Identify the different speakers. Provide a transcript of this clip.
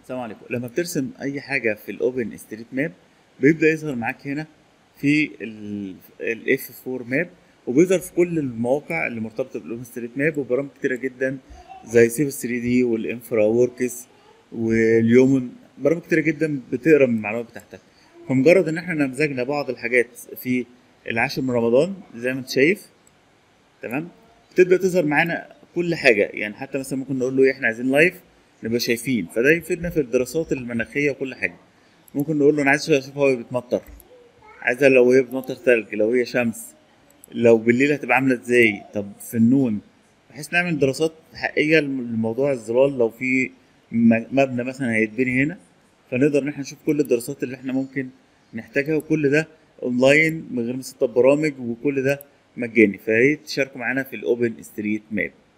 Speaker 1: السلام عليكم لما بترسم اي حاجه في الاوبن ستريت ماب بيبدا يظهر معاك هنا في الاف 4 ماب وبيظهر في كل المواقع اللي مرتبطه بالاوبن ستريت ماب وبرامج كتيره جدا زي سيف 3 دي والانفرا وركس واليومن برامج كتيره جدا بتقرا من المعلومات بتاعتك فمجرد ان احنا نمزجنا بعض الحاجات في العاشر من رمضان زي ما انت شايف تمام بتبدا تظهر معانا كل حاجه يعني حتى مثلا ممكن نقول له ايه احنا عايزين لايف نبقى شايفين فده يفيدنا في الدراسات المناخيه وكل حاجه ممكن نقول له انا عايز اشوف هو بيتمطر عايزها لو هي بتمطر تلج لو هي شمس لو بالليل هتبقى عامله ازاي طب في النون بحيث نعمل دراسات حقيقيه لموضوع الظلال لو في مبنى مثلا هيتبني هنا فنقدر ان احنا نشوف كل الدراسات اللي احنا ممكن نحتاجها وكل ده اونلاين من غير مسطب برامج وكل ده مجاني فيا ريت تشاركوا معانا في الاوبن ستريت ماب